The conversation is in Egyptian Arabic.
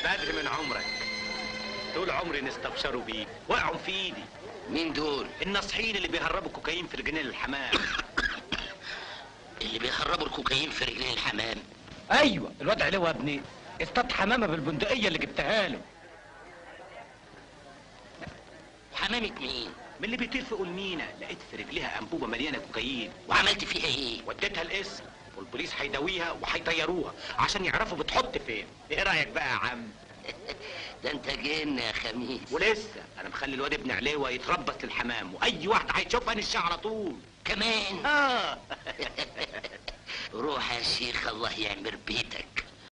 بدر من عمرك طول عمري نستبشروا بيك وقعوا في ايدي مين دول الناصحين اللي بيهربوا كوكايين في رجلين الحمام اللي بيهربوا الكوكايين في رجلين الحمام ايوه الواد علوه ابني اصطاد حمامه بالبندقيه اللي جبتها له حمامة مين من اللي بيطير في المينا لقيت في رجليها انبوبه مليانه كوكايين وعملت فيها ايه وديتها القسم والبوليس هيداويها وهيطيروها عشان يعرفوا بتحط فين ايه رايك بقى يا عم ده انت جن يا خميس ولسه انا مخلي الواد ابن علوه يتربص للحمام واي واحد هيشوفها نشها على طول كمان اه روح يا شيخ الله يعمر بيتك